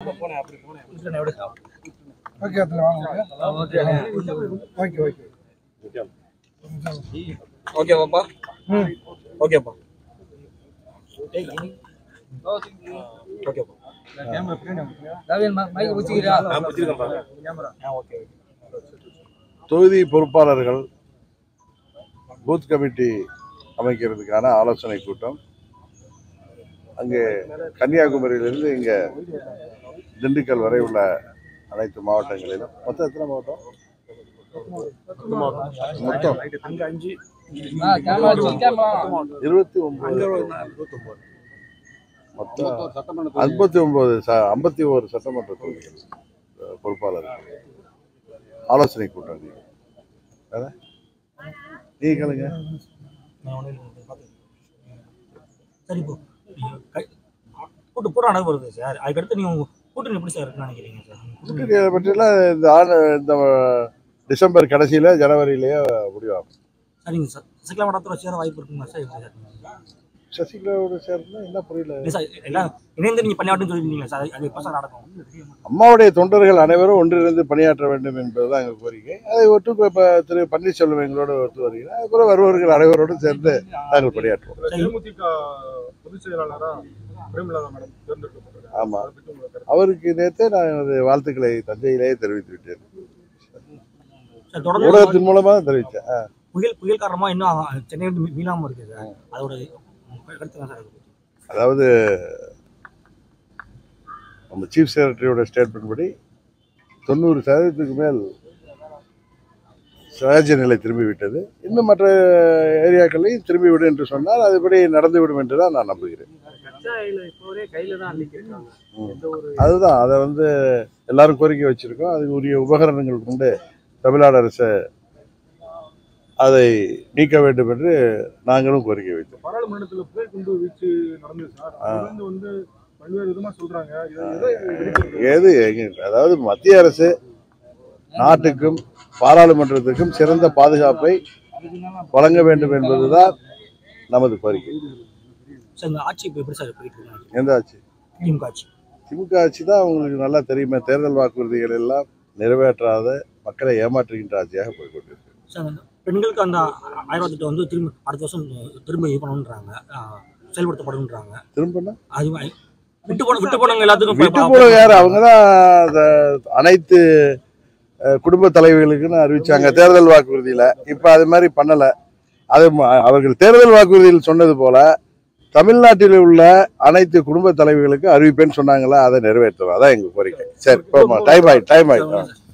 Okay அதில் வாங்க okay okay ஓகேவாப்பா ம் ஓகேப்பா ஓகேப்பா ஓகே தொகுதி பொறுப்பாளர்கள் பூத் கமிட்டி அமைக்கிறதுக்கான ஆலோசனை கூட்டம் அங்கே கன்னியாகுமரியிலிருந்து இங்கே திண்டுக்கல் வரை உள்ள அனைத்து மாவட்டங்களிலும் மொத்தம் எத்தனை மாவட்டம் மொத்தம் இருபத்தி ஒன்பது மொத்தம் ஐம்பத்தி ஒன்பது ஐம்பத்தி ஒரு சட்டமன்ற தொகுதிகள் அஹ், பொறுப்பாளர்கள் ஆலோசனை கூட்டம் நீங்க வேற நீங்க கேளுங்க சரி இப்போ கை- கூட்டு பூரா நடைபெறுது சார் அதுக்கடுத்து நீங்க உங்க கூட்டணி எப்படி சார் இருக்குன்னு நினைக்கிறீங்க சார் கூட்டணி அதை பற்றியெல்லாம் இந்த ஆண்டு இந்த டிசம்பர் கடைசியில ஜனவரியிலேயே முடிவாகும் சரிங்க சார் சசிகலா மடத்தோட சேர வாய்ப்பு இருக்குங்களா சார் எப்படி சார் சசிகலாவோட சேர்ந்து என்ன புரியல இல்லை சார் எல்லாம் இணைந்து நீங்க பணியாட்டும் சொல்லியிருந்தீங்களா சார் அது எப்போ சார் நடக்கும் அம்மாவுடைய தொண்டர்கள் அனைவரும் ஒன்றிணைந்து பணியாற்ற வேண்டும் என்பதுதான் எங்கள் கோரிக்கை அதை ஒட்டு இப்போ திரு பன்னீர்செல்வம் எங்களோட ஒத்து வருகிறார் அதுக்கப்புறம் வருவர்கள் அனைவரோடும் சேர்ந்து நாங்கள் பணியாற்றுவோம் தேமுதிக பொதுச் செயலாளரா பிரேமலதா மேடம் தேர்ந்தெடுக்கப்பட்டிருக்காங்க ஆமா அதை பத்தி உங்களுக்கு கருத்து? அவருக்கு நேற்றே நான் எனது வாழ்த்துக்களை தஞ்சையிலேயே தெரிவித்து விட்டேன் சார் தொடர்ந்து ஊடகத்தின் மூலமா தான் தெரிவித்தேன் ஆ. புயல் புயல் காரணமா இன்னும் சென்னை வந்து மீளாம இருக்கு சார் அதோட கருத்து தான் சார் இருக்கு. அதாவது நம்ம சீஃப் செக்ரட்டரியோட ஸ்டேட்மெண்ட் படி தொண்ணூறு சதவீதத்துக்கு மேல் சகஜ நிலை திரும்பிவிட்டது இன்னும் மற்ற ஏரியாக்களையும் திரும்பிவிடும் என்று சொன்னால் அதுபடி நடந்துவிடும் என்று தான் நான் நம்புகிறேன் ம். அதுதான் அதை வந்து எல்லாரும் கோரிக்கை வச்சிருக்கோம் அதுக்கு உரிய உபகரணங்கள் கொண்டு தமிழ்நாடு அரசு அதை நீக்க வேண்டும் என்று நாங்களும் கோரிக்கை வைத்தோம் பாராளுமன்றத்துல புகை குண்டு வீச்சு நடந்தது சார் ஆ. அது வந்து வந்து பல்வேறு விதமா சொல்றாங்க இதை எதை வெளிப்படுத்துறது? ஏது எங்க- அதாவது மத்திய அரசு நாட்டுக்கும் பாராளுமன்றத்துக்கும் சிறந்த பாதுகாப்பை வழங்க வேண்டும் என்பதுதான் நமது கோரிக்கை சார் இந்த ஆட்சி இப்போ எப்படி சார் போயிட்டு இருக்கு எந்த ஆட்சி திமுக ஆட்சி திமுக ஆட்சி தான் உங்களுக்கு நல்லா தெரியுமே தேர்தல் வாக்குறுதிகள் எல்லாம் நிறைவேற்றாத மக்களை ஏமாற்றுகின்ற ஆட்சியாக போய்கொண்டிருக்கு சார் அந்த பெண்களுக்கு அந்த ஆயிரம் திட்டம் வந்து திரும்ப அடுத்த வருஷம் திரும்ப இது பண்ணணுன்றாங்க ஆஹ், செயல்படுத்தப்படுன்றாங்க திரும்பினா அது வ- விட்டு போன விட்டு போனவங்க எல்லாத்துக்கும் விட்டு போன யார் அவங்க தான் அனைத்து அஹ், குடும்ப தலைவிகளுக்குன்னு அறிவிச்சாங்க தேர்தல் வாக்குறுதியில இப்ப அது மாதிரி பண்ணல அது ம- அவர்கள் தேர்தல் வாக்குறுதியில் சொன்னது போல தமிழ்நாட்டில் உள்ள அனைத்து குடும்ப தலைவிகளுக்கு அறிவிப்பேன்னு சொன்னாங்களா அதை நிறைவேற்றணும் அதான் எங்க கோரிக்கை சரி டைம் ஆயிட்டு டைம் ஆயிட்டு